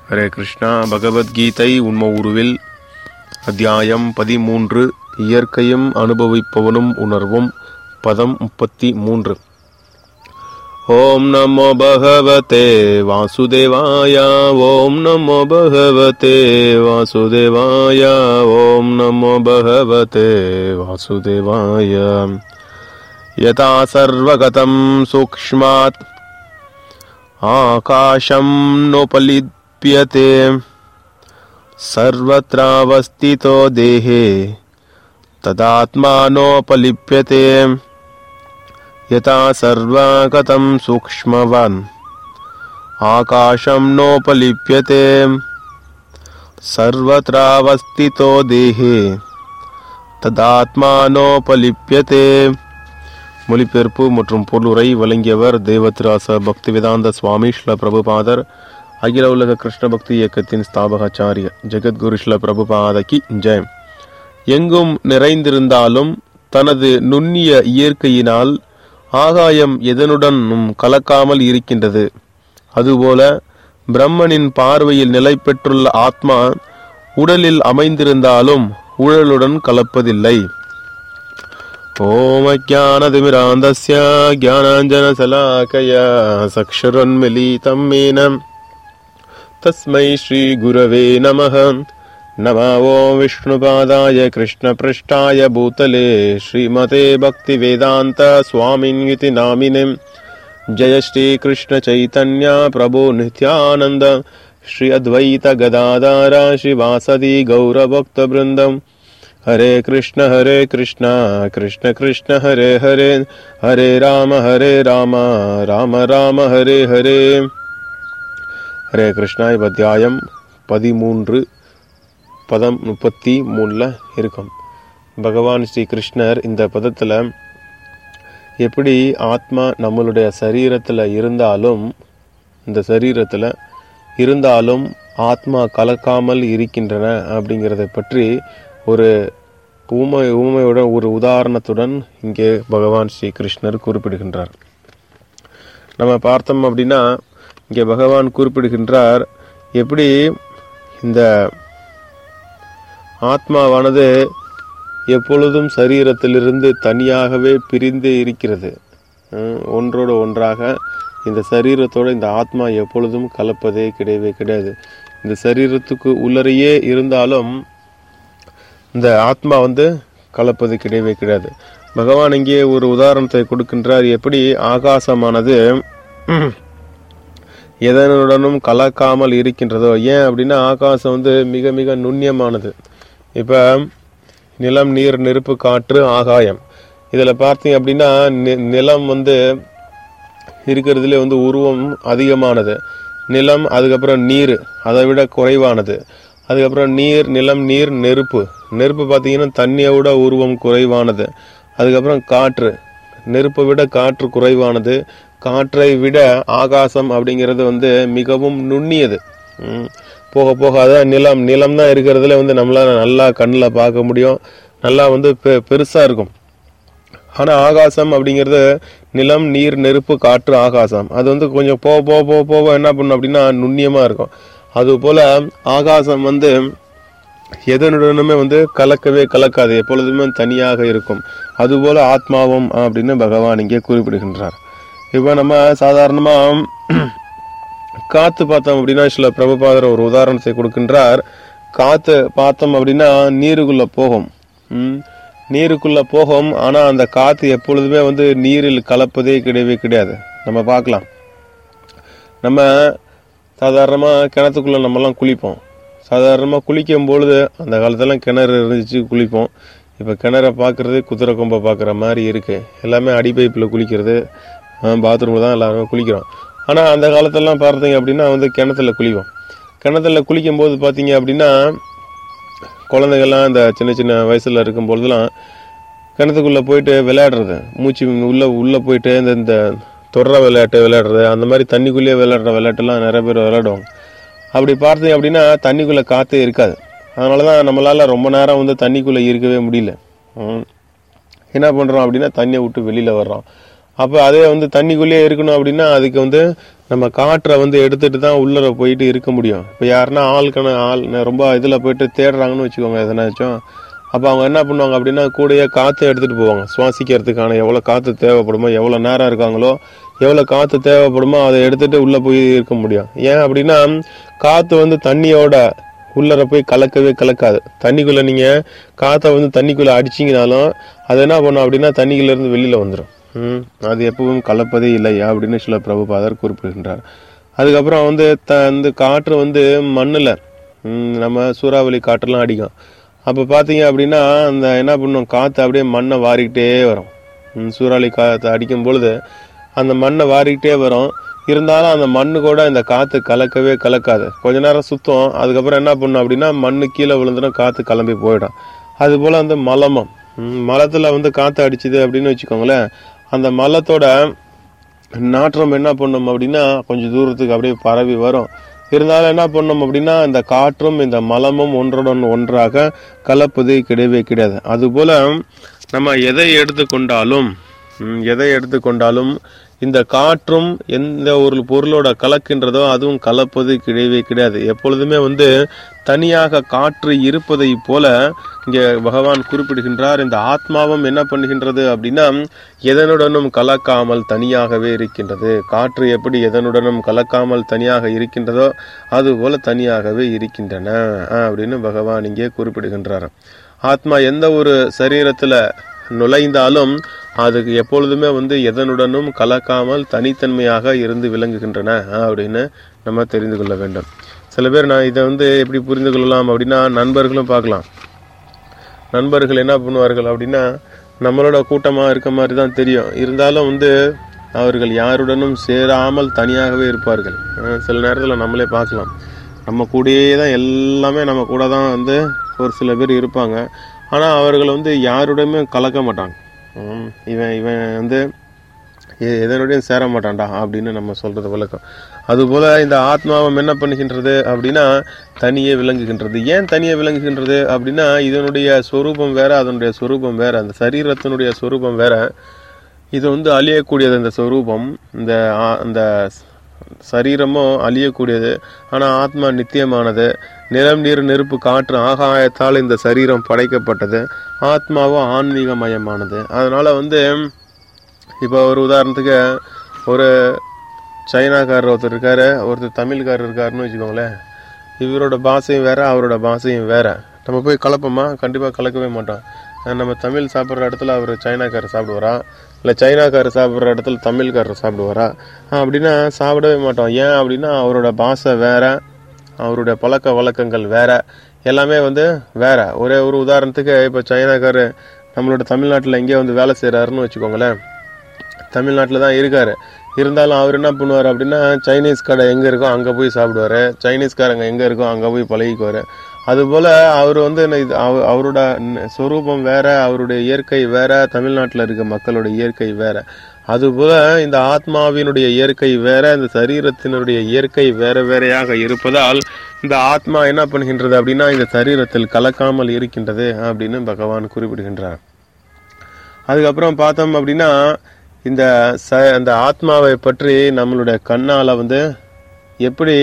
ஹரே கிருஷ்ணா பகவத்கீதை உண்ம உருவில் அத்தியாயம் பதிமூன்று இயற்கையும் அனுபவிப்பவனும் உணர்வும் பதம் முப்பத்தி மூன்று ஓம் நமோ பகவதே வாசுதேவாய ஓம் நமோ பகவதே வாசுதேவாய ஓம் நமோ பகவதே வாசுதேவாய யதா சர்வகதம் சூக்ஷ்மாத் आकाशं नोपलिप्यते सर्वत्रावस्थितो देहे तदात्मानोपलिप्यते यथा सर्वगतं सूक्ष्मवान् आकाशं नोपलिप्यते सर्वत्रावस्थितो देहे तदात्मानोपलिप्यते மொழிபெயர்ப்பு மற்றும் பொருளுரை வழங்கியவர் தேவத்ராச பக்திவேதாந்த சுவாமி ஸ்ல பிரபுபாதர் அகில உலக கிருஷ்ண பக்தி இயக்கத்தின் ஸ்தாபகாச்சாரிய ஜெகத்குரு ஸ்ல பிரபுபாதகி ஜெய் எங்கும் நிறைந்திருந்தாலும் தனது நுண்ணிய இயற்கையினால் ஆகாயம் எதனுடனும் கலக்காமல் இருக்கின்றது அதுபோல பிரம்மனின் பார்வையில் நிலை பெற்றுள்ள ஆத்மா உடலில் அமைந்திருந்தாலும் உடலுடன் கலப்பதில்லை ॐ ज्ञानतिमिरान्धस्य ज्ञानाञ्जनशलाकया सक्षरुन्मिलितं मेन तस्मै श्रीगुरवे नमः नमो ॐ विष्णुपादाय कृष्णपृष्ठाय भूतले श्रीमते भक्तिवेदान्त स्वामिन्विति नामिने जय श्रीकृष्णचैतन्य प्रभो नित्यानन्द श्री अद्वैत गदाधार श्रीवासदि गौरभक्तवृन्दम् हरे कृष्ण हरे कृष्ण कृष्ण कृष्ण हरे हरे हरे राम हरे राम ராம ராம ஹரே ஹரே ஹரே கிருஷ்ணா இப்ப அத்தியாயம் பதிமூன்று பதம் முப்பத்தி மூணில் இருக்கும் பகவான் ஸ்ரீ கிருஷ்ணர் இந்த பதத்தில் எப்படி ஆத்மா நம்மளுடைய சரீரத்தில் இருந்தாலும் இந்த சரீரத்தில் இருந்தாலும் ஆத்மா கலக்காமல் இருக்கின்றன அப்படிங்கிறத பற்றி ஒரு ஊமை ஊமையுடன் ஒரு உதாரணத்துடன் இங்கே பகவான் ஸ்ரீ கிருஷ்ணர் குறிப்பிடுகின்றார் நம்ம பார்த்தோம் அப்படின்னா இங்கே பகவான் குறிப்பிடுகின்றார் எப்படி இந்த ஆத்மாவானது எப்பொழுதும் சரீரத்திலிருந்து தனியாகவே பிரிந்து இருக்கிறது ஹம், ஒன்றோடு ஒன்றாக இந்த சரீரத்தோட இந்த ஆத்மா எப்பொழுதும் கலப்பதே கிடையவே கிடையாது இந்த சரீரத்துக்கு உள்ளறையே இருந்தாலும் இந்த ஆத்மா வந்து கலப்பது கிடையவே கிடையாது பகவான் இங்கே ஒரு உதாரணத்தை கொடுக்கின்றார் எப்படி ஆகாசமானது எதனுடனும் கலக்காமல் இருக்கின்றதோ ஏன் அப்படின்னா ஆகாசம் வந்து மிக மிக நுண்ணியமானது இப்போ நிலம் நீர் நெருப்பு காற்று ஆகாயம் இதில் பார்த்தீங்க அப்படின்னா நி- நிலம் வந்து இருக்கிறதுல வந்து உருவம் அதிகமானது நிலம் அதுக்கப்புறம் நீர் அதை விட குறைவானது அதுக்கப்புறம் நீர் நிலம் நீர் நெருப்பு நெருப்பு பார்த்தீங்கன்னா தண்ணியை விட உருவம் குறைவானது அதுக்கப்புறம் காற்று நெருப்பை விட காற்று குறைவானது காற்றை விட ஆகாசம் அப்படிங்கிறது வந்து மிகவும் நுண்ணியது ம். போக போக அதான் நிலம் நிலம் தான் இருக்கிறதுல வந்து நம்மளால நல்லா கண்ணில் பார்க்க முடியும் நல்லா வந்து பெ- பெருசா இருக்கும் ஆனா ஆகாசம் அப்படிங்கிறது நிலம் நீர் நெருப்பு காற்று ஆகாசம் அது வந்து கொஞ்சம் போக போக போக போக என்ன பண்ணும் அப்படின்னா நுண்ணியமா இருக்கும் அது போல ஆகாசம் வந்து எதனுடனுமே வந்து கலக்கவே கலக்காது எப்பொழுதுமே தனியாக இருக்கும் அதுபோல ஆத்மாவும் அப்படின்னு பகவான் இங்கே குறிப்பிடுகின்றார் இப்போ நம்ம சாதாரணமா காத்து பார்த்தோம் அப்படின்னா சில பிரபுபாதர் ஒரு உதாரணத்தை கொடுக்கின்றார் காத்து பார்த்தோம் அப்படின்னா நீருக்குள்ள போகும் ம், நீருக்குள்ள போகும் ஆனா அந்த காத்து எப்பொழுதுமே வந்து நீரில் கலப்பதே கிடையவே கிடையாது நம்ம பார்க்கலாம் நம்ம சாதாரணமா கிணத்துக்குள்ள நம்மலாம் குளிப்போம் சாதாரணமா குளிக்கும் பொழுது அந்த காலத்தெல்லாம் கிணறு இருந்துச்சு குளிப்போம் இப்போ கிணற பார்க்கறது குதிரை கொம்பை பார்க்குற மாதிரி இருக்கு எல்லாமே அடி பைப்பில் குளிக்கிறது பாத்ரூமில் தான் எல்லாருமே குளிக்கிறோம் ஆனால் அந்த காலத்தெல்லாம் பார்த்தீங்க அப்படின்னா வந்து கிணத்துல குளிப்போம் கிணத்துல குளிக்கும் போது பார்த்தீங்க அப்படின்னா குழந்தைகள்லாம் இந்த சின்ன சின்ன வயசுல இருக்கும் பொழுதுலாம் கிணத்துக்குள்ள போயிட்டு விளையாடுறது மூச்சு உள்ள உள்ள போயிட்டு இந்த இந்த தொடர விளையாட்டு விளையாடுறது அந்த மாதிரி தண்ணிக்குள்ளேயே விளையாடுற விளையாட்டுலாம் நிறைய பேர் விளையாடுவாங்க அப்படி பார்த்தீங்க அப்படின்னா தண்ணிக்குள்ள காத்தே இருக்காது அதனால தான் நம்மளால ரொம்ப நேரம் வந்து தண்ணிக்குள்ள இருக்கவே முடியல ம். என்ன பண்றோம் அப்படின்னா தண்ணியை விட்டு வெளியில வர்றோம் அப்போ அதே வந்து தண்ணிக்குள்ளேயே இருக்கணும் அப்படின்னா அதுக்கு வந்து நம்ம காற்றை வந்து எடுத்துட்டு தான் உள்ளர போயிட்டு இருக்க முடியும் இப்போ யாருன்னா ஆளுக்கான ஆள் ரொம்ப இதில் போயிட்டு தேடுறாங்கன்னு வச்சுக்கோங்க எதனாச்சும் அப்போ அவங்க என்ன பண்ணுவாங்க அப்படின்னா கூடயே காற்று எடுத்துகிட்டு போவாங்க சுவாசிக்கிறதுக்கான எவ்வளோ காற்று தேவைப்படுமோ எவ்வளோ நேரம் இருக்காங்களோ எவ்வளோ காற்று தேவைப்படுமோ அதை எடுத்துகிட்டு உள்ளே போய் இருக்க முடியும் ஏன் அப்படின்னா காற்று வந்து தண்ணியோட உள்ளர போய் கலக்கவே கலக்காது தண்ணிக்குள்ளே நீங்கள் காற்றை வந்து தண்ணிக்குள்ளே அடிச்சிங்கனாலும் அது என்ன பண்ணும் அப்படின்னா தண்ணிக்குள்ளேருந்து வெளியில் வந்துடும் ம் அது எப்பவும் கலப்பதே இல்லை அப்படின்னு சில பிரபுபாதர் குறிப்பிடுகின்றார் அதுக்கப்புறம் வந்து த இந்த காற்று வந்து மண்ணில் நம்ம சூறாவளி காற்றெல்லாம் அடிக்கும் அப்போ பார்த்தீங்க அப்படின்னா அந்த என்ன பண்ணும் காற்று அப்படியே மண்ணை வாரிக்கிட்டே வரும் ம், சூறாவளி காற்று அடிக்கும் பொழுது அந்த மண்ணை வாரிக்கிட்டே வரும் இருந்தாலும் அந்த மண்ணு கூட இந்த காற்று கலக்கவே கலக்காது கொஞ்ச நேரம் சுத்தம் அதுக்கப்புறம் என்ன பண்ணும் அப்படின்னா மண்ணு கீழே விழுந்துடும் காற்று கிளம்பி போயிடும் அதுபோல் வந்து மலமம் ம், மலத்துல வந்து காற்று அடிச்சுது அப்படின்னு வச்சுக்கோங்களேன் அந்த மலத்தோட நாற்றம் என்ன பண்ணும் அப்படின்னா கொஞ்சம் தூரத்துக்கு அப்படியே பரவி வரும் இருந்தாலும் என்ன பண்ணும் அப்படின்னா இந்த காற்றும் இந்த மலமும் ஒன்றுடன் ஒன்றாக கலப்பது கிடையவே கிடையாது அதுபோல நம்ம எதை எடுத்துக்கொண்டாலும் ம், எதை எடுத்துக்கொண்டாலும் இந்த காற்றும் எந்த ஒரு பொருளோட கலக்கின்றதோ அதுவும் கலப்பது கிடையவே கிடையாது எப்பொழுதுமே வந்து தனியாக காற்று இருப்பதை போல இங்கே பகவான் குறிப்பிடுகின்றார் இந்த ஆத்மாவும் என்ன பண்ணுகின்றது அப்படின்னா எதனுடனும் கலக்காமல் தனியாகவே இருக்கின்றது காற்று எப்படி எதனுடனும் கலக்காமல் தனியாக இருக்கின்றதோ அதுபோல தனியாகவே இருக்கின்றன ஆஹ் அப்படின்னு பகவான் இங்கே குறிப்பிடுகின்றார் ஆத்மா எந்த ஒரு சரீரத்துல நுழைந்தாலும் அதுக்கு எப்பொழுதுமே வந்து எதனுடனும் கலக்காமல் தனித்தன்மையாக இருந்து விளங்குகின்றன ஆஹ் அப்படின்னு நம்ம தெரிந்து கொள்ள வேண்டும் சில பேர் நான் இதை வந்து எப்படி புரிந்து கொள்ளலாம் அப்படின்னா நண்பர்களும் பார்க்கலாம் நண்பர்கள் என்ன பண்ணுவார்கள் அப்படின்னா நம்மளோட கூட்டமாக இருக்க மாதிரி தான் தெரியும் இருந்தாலும் வந்து அவர்கள் யாருடனும் சேராமல் தனியாகவே இருப்பார்கள் அஹ் சில நேரத்தில் நம்மளே பார்க்கலாம் நம்ம கூடயே தான் எல்லாமே நம்ம கூட தான் வந்து ஒரு சில பேர் இருப்பாங்க ஆனால் அவர்கள் வந்து யாருடையுமே கலக்க மாட்டாங்க உம் இவன் இவன் வந்து எ- எதனுடையும் சேர மாட்டான்டா அப்படின்னு நம்ம சொல்றது வழக்கம் அதுபோல இந்த ஆத்மாவம் என்ன பண்ணுகின்றது அப்படின்னா தனியே விளங்குகின்றது ஏன் தனியே விளங்குகின்றது அப்படின்னா இதனுடைய சொரூபம் வேற அதனுடைய சொரூபம் வேற அந்த சரீரத்தினுடைய சொரூபம் வேற இது வந்து அழியக்கூடியது இந்த சொரூபம் இந்த ஆ- இந்த சரீரமும் அழியக்கூடியது ஆனா ஆத்மா நித்தியமானது நிலம் நீர் நெருப்பு காற்று ஆகாயத்தால் இந்த சரீரம் படைக்கப்பட்டது ஆத்மாவும் ஆன்மீகமயமானது அதனால வந்து இப்போ ஒரு உதாரணத்துக்கு ஒரு சைனாக்காரர் ஒருத்தர் இருக்காரு ஒருத்தர் தமிழ்காரர் இருக்காருன்னு வச்சுக்கோங்களேன் இவரோட பாஷையும் வேற அவரோட பாஷையும் வேற நம்ம போய் கலப்போமா கண்டிப்பாக கலக்கவே மாட்டோம் அஹ் நம்ம தமிழ் சாப்பிட்ற இடத்துல அவர் சைனாக்காரர் சாப்பிடுவாரா இல்லை சைனாக்காரர் சாப்பிட்ற இடத்துல தமிழ்காரர் சாப்பிடுவாரா அஹ் அப்படின்னா சாப்பிடவே மாட்டோம் ஏன் அப்படின்னா அவரோட பாஷை வேற அவருடைய பழக்க வழக்கங்கள் வேற எல்லாமே வந்து வேற ஒரே ஒரு உதாரணத்துக்கு இப்போ சைனாக்காரர் நம்மளோட தமிழ்நாட்டில் எங்கேயோ வந்து வேலை செய்கிறாருன்னு வச்சுக்கோங்களேன் தமிழ்நாட்டில் தான் இருக்காரு இருந்தாலும் அவர் என்ன பண்ணுவார் அப்படின்னா சைனீஸ் கடை எங்கே இருக்கோ அங்கே போய் சாப்பிடுவாரு சைனீஸ்காரங்க எங்கே இருக்கோ அங்கே போய் பழகிக்குவார் அதுபோல் அவர் வந்து என்ன இது அவ- அவரோட ந- சொரூபம் வேற அவருடைய இயற்கை வேற தமிழ்நாட்டில் இருக்க மக்களோட இயற்கை வேற அதுபோல இந்த ஆத்மாவினுடைய இயற்கை வேற இந்த சரீரத்தினுடைய இயற்கை வேற வேறையாக இருப்பதால் இந்த ஆத்மா என்ன பண்ணுகின்றது அப்படின்னா இந்த சரீரத்தில் கலக்காமல் இருக்கின்றது அப்படின்னு பகவான் குறிப்பிடுகின்றார் அதுக்கப்புறம் பார்த்தோம் அப்படின்னா இந்த ச அந்த ஆத்மாவை பற்றி நம்மளுடைய கண்ணால வந்து எப்படி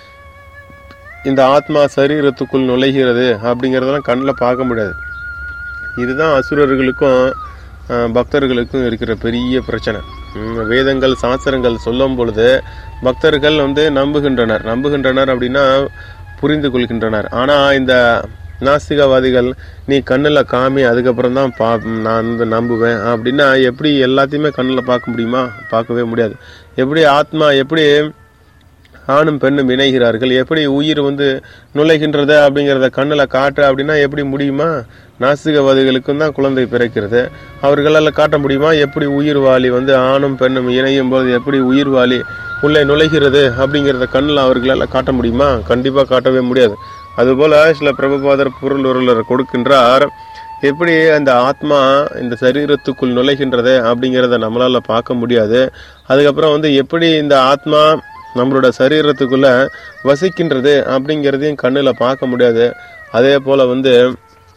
இந்த ஆத்மா சரீரத்துக்குள் நுழைகிறது அப்படிங்கிறதெல்லாம் கண்ணில் பார்க்க முடியாது இதுதான் அசுரர்களுக்கும் அஹ், பக்தர்களுக்கும் இருக்கிற பெரிய பிரச்சனை உம், வேதங்கள் சாஸ்திரங்கள் சொல்லும் பொழுது பக்தர்கள் வந்து நம்புகின்றனர் நம்புகின்றனர் அப்படின்னா புரிந்து கொள்கின்றனர் ஆனா இந்த நாஸ்திகவாதிகள் நீ கண்ணில் காமி அதுக்கப்புறம் தான் பா நான் வந்து நம்புவேன் அப்படின்னா எப்படி எல்லாத்தையுமே கண்ணில் பார்க்க முடியுமா பார்க்கவே முடியாது எப்படி ஆத்மா எப்படி ஆணும் பெண்ணும் இணைகிறார்கள் எப்படி உயிர் வந்து நுழைகின்றது அப்படிங்கிறத கண்ணில் காட்டு அப்படின்னா எப்படி முடியுமா நாஸ்திகவாதிகளுக்கும் தான் குழந்தை பிறக்கிறது அவர்களால் காட்ட முடியுமா எப்படி உயிர் வாளி வந்து ஆணும் பெண்ணும் இணையும் போது எப்படி உயிர் வாளி உள்ளே நுழைகிறது அப்படிங்கிறத கண்ணில் அவர்களால் காட்ட முடியுமா கண்டிப்பாக காட்டவே முடியாது அதுபோல சில பிரபுபாதர் பொருள் உருளர் கொடுக்கின்றார் எப்படி அந்த ஆத்மா இந்த சரீரத்துக்குள் நுழைகின்றது அப்படிங்கிறத நம்மளால பார்க்க முடியாது அதுக்கப்புறம் வந்து எப்படி இந்த ஆத்மா நம்மளோட சரீரத்துக்குள்ள வசிக்கின்றது அப்படிங்கிறதையும் கண்ணில் பார்க்க முடியாது அதே போல வந்து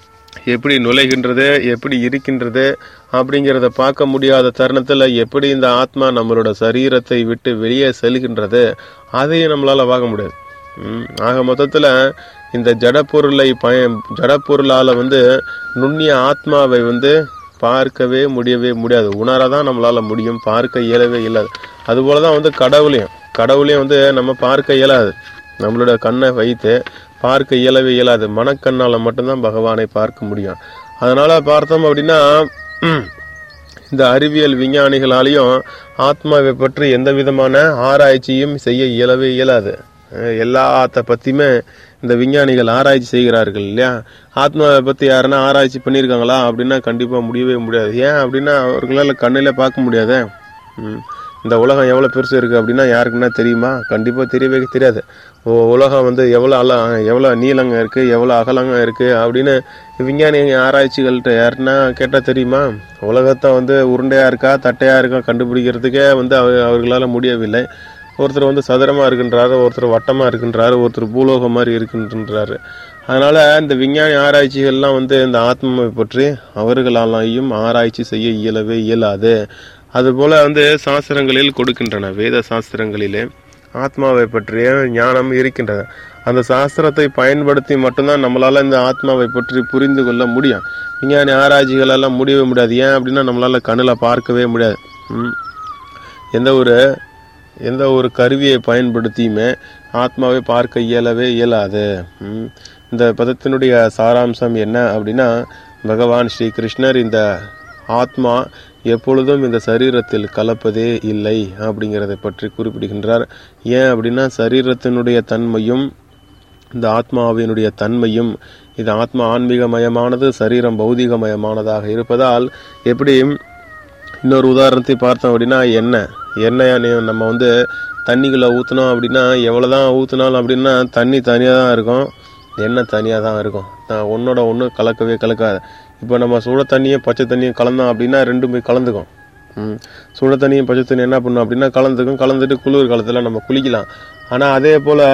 எப்படி நுழைகின்றது எப்படி இருக்கின்றது அப்படிங்கிறத பார்க்க முடியாத தருணத்தில் எப்படி இந்த ஆத்மா நம்மளோட சரீரத்தை விட்டு வெளியே செல்கின்றது அதையும் நம்மளால பார்க்க முடியாது ம், ஆக மொத்தத்தில் இந்த ஜடப்பொருளை பய ஜடப்பொருளால் வந்து நுண்ணிய ஆத்மாவை வந்து பார்க்கவே முடியவே முடியாது உணரதான் நம்மளால முடியும் பார்க்க இயலவே இயலாது அதுபோல தான் வந்து கடவுளையும் கடவுளையும் வந்து நம்ம பார்க்க இயலாது நம்மளோட கண்ணை வைத்து பார்க்க இயலவே இயலாது மனக்கண்ணால் மட்டும்தான் பகவானை பார்க்க முடியும் அதனால பார்த்தோம் அப்படின்னா ம், இந்த அறிவியல் விஞ்ஞானிகளாலையும் ஆத்மாவை பற்றி எந்த விதமான ஆராய்ச்சியும் செய்ய இயலவே இயலாது அஹ் எல்லாத்த பத்தியுமே இந்த விஞ்ஞானிகள் ஆராய்ச்சி செய்கிறார்கள் இல்லையா ஆத்மாவை பத்தி யாருன்னா ஆராய்ச்சி பண்ணியிருக்காங்களா அப்படின்னா கண்டிப்பா முடியவே முடியாது ஏன் அப்படின்னா அவர்களால கண்ணில பார்க்க முடியாதே ம். இந்த உலகம் எவ்வளவு பெருசு இருக்கு அப்படின்னா யாருக்குன்னா தெரியுமா கண்டிப்பா தெரியவே தெரியாது உ- உலகம் வந்து எவ்வளவு அல எவ்வளவு நீளங்க இருக்கு எவ்வளவு அகலங்க இருக்கு அப்படின்னு விஞ்ஞானி ஆராய்ச்சிகள்கிட்ட யாருன்னா கேட்டா தெரியுமா உலகத்தை வந்து உருண்டையா இருக்கா தட்டையா இருக்கா கண்டுபிடிக்கிறதுக்கே வந்து அவ- அவர்களால முடியவில்லை ஒருத்தர் வந்து சதுரமா இருக்கின்றாரு ஒருத்தர் வட்டமா இருக்கின்றாரு ஒருத்தர் பூலோகம் மாதிரி இருக்கின்றாரு அதனால இந்த விஞ்ஞானி ஆராய்ச்சிகள்லாம் வந்து இந்த ஆத்மாவை பற்றி அவர்களாலையும் ஆராய்ச்சி செய்ய இயலவே இயலாது அதுபோல வந்து சாஸ்திரங்களில் கொடுக்கின்றன வேத சாஸ்திரங்களிலே ஆத்மாவை பற்றிய ஞானம் இருக்கின்றன அந்த சாஸ்திரத்தை பயன்படுத்தி மட்டும்தான் நம்மளால இந்த ஆத்மாவை பற்றி புரிந்து கொள்ள முடியும் விஞ்ஞானி ஆராய்ச்சிகள் எல்லாம் முடியவே முடியாது ஏன் அப்படின்னா நம்மளால கண்ணில் பார்க்கவே முடியாது ம். எந்த ஒரு எந்த ஒரு கருவியை பயன்படுத்தியுமே ஆத்மாவை பார்க்க இயலவே இயலாது ம். இந்த பதத்தினுடைய சாராம்சம் என்ன அப்படின்னா பகவான் ஸ்ரீ கிருஷ்ணர் இந்த ஆத்மா எப்பொழுதும் இந்த சரீரத்தில் கலப்பதே இல்லை அப்படிங்கிறதை பற்றி குறிப்பிடுகின்றார் ஏன் அப்படின்னா சரீரத்தினுடைய தன்மையும் இந்த ஆத்மாவினுடைய தன்மையும் இது ஆத்மா ஆன்மீகமயமானது சரீரம் பௌதிகமயமானதாக இருப்பதால் எப்படி இன்னொரு உதாரணத்தை பார்த்தோம் அப்படின்னா எண்ணெய் எண்ணெயை நீ- நம்ம வந்து தண்ணிக்குள்ளே ஊற்றினோம் அப்படின்னா எவ்வளோதான் ஊற்றினாலும் அப்படின்னா தண்ணி தனியாக தான் இருக்கும் எண்ணெய் தனியாக தான் இருக்கும் நான் ஒன்னோட ஒன்று கலக்கவே கலக்காது இப்போ நம்ம சுட தண்ணியும் பச்சை தண்ணியும் கலந்தோம் அப்படின்னா ரெண்டும் போய் கலந்துக்கும் ம். சுட தண்ணியும் பச்சை தண்ணி என்ன பண்ணும் அப்படின்னா கலந்துக்கும் கலந்துட்டு குளிர் காலத்தில் நம்ம குளிக்கலாம் ஆனால் அதே போல்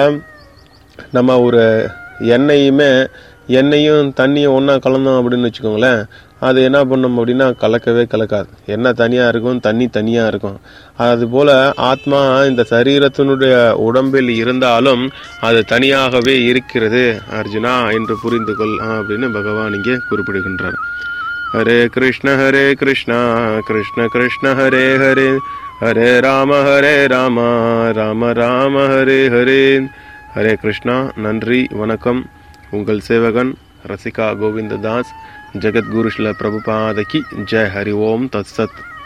நம்ம ஒரு எண்ணெயுமே எண்ணெயும் தண்ணியும் ஒன்றா கலந்தோம் அப்படின்னு வச்சுக்கோங்களேன் அது என்ன பண்ணும் அப்படின்னா கலக்கவே கலக்காது எண்ணெய் தனியாக இருக்கும் தண்ணி தனியாக இருக்கும் அதுபோல் ஆத்மா இந்த சரீரத்தினுடைய உடம்பில் இருந்தாலும் அது தனியாகவே இருக்கிறது அர்ஜுனா என்று புரிந்து கொள் அப்படின்னு பகவான் இங்கே குறிப்பிடுகின்றார் ஹரே கிருஷ்ண ஹரே கிருஷ்ணா கிருஷ்ண கிருஷ்ண ஹரே ஹரே ஹரே ராம ஹரே ராம ராம ராம ஹரே ஹரே ஹரே கிருஷ்ணா நன்றி வணக்கம் உங்கள் சேவகன் ரசிகா கோவிந்ததாஸ் ஜெகத்குரு ஸ்ல பிரபுபாதகி ஜெய் ஹரி ஓம் தத் சத்